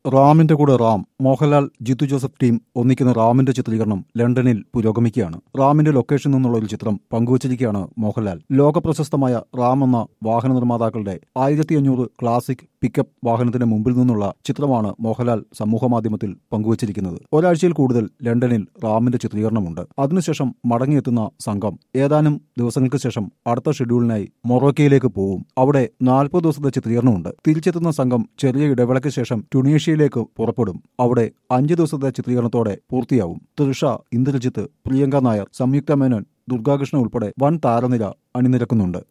റാമിന്റെ കൂടെ റാം മോഹൻലാൽ ജിത്തു ജോസഫ് ടീം ഒന്നിക്കുന്ന റാമിന്റെ ചിത്രീകരണം ലണ്ടനിൽ പുരോഗമിക്കുകയാണ് റാമിന്റെ ലൊക്കേഷനിൽ നിന്നുള്ള ഒരു ചിത്രം പങ്കുവച്ചിരിക്കുകയാണ് മോഹൻലാൽ ലോകപ്രശസ്തമായ റാം എന്ന വാഹന നിർമ്മാതാക്കളുടെ ആയിരത്തി അഞ്ഞൂറ് ക്ലാസിക് പിക്കപ്പ് വാഹനത്തിന് മുമ്പിൽ നിന്നുള്ള ചിത്രമാണ് മോഹൻലാൽ സമൂഹമാധ്യമത്തിൽ പങ്കുവച്ചിരിക്കുന്നത് ഒരാഴ്ചയിൽ കൂടുതൽ ലണ്ടനിൽ റാമിന്റെ ചിത്രീകരണമുണ്ട് അതിനുശേഷം മടങ്ങിയെത്തുന്ന സംഘം ഏതാനും ദിവസങ്ങൾക്ക് ശേഷം അടുത്ത ഷെഡ്യൂളിനായി മൊറോക്കയിലേക്ക് പോവും അവിടെ നാൽപ്പത് ദിവസത്തെ ചിത്രീകരണമുണ്ട് തിരിച്ചെത്തുന്ന സംഘം ചെറിയ ഇടവേളയ്ക്ക് ശേഷം ടുണീഷ്യയിലേക്ക് പുറപ്പെടും അവിടെ അഞ്ച് ദിവസത്തെ ചിത്രീകരണത്തോടെ പൂർത്തിയാവും തൃഷ ഇന്ദ്രജിത്ത് പ്രിയങ്ക നായർ സംയുക്ത മേനോൻ ദുർഗാകൃഷ്ണ ഉൾപ്പെടെ വൻ താരനിര അണിനിരക്കുന്നുണ്ട്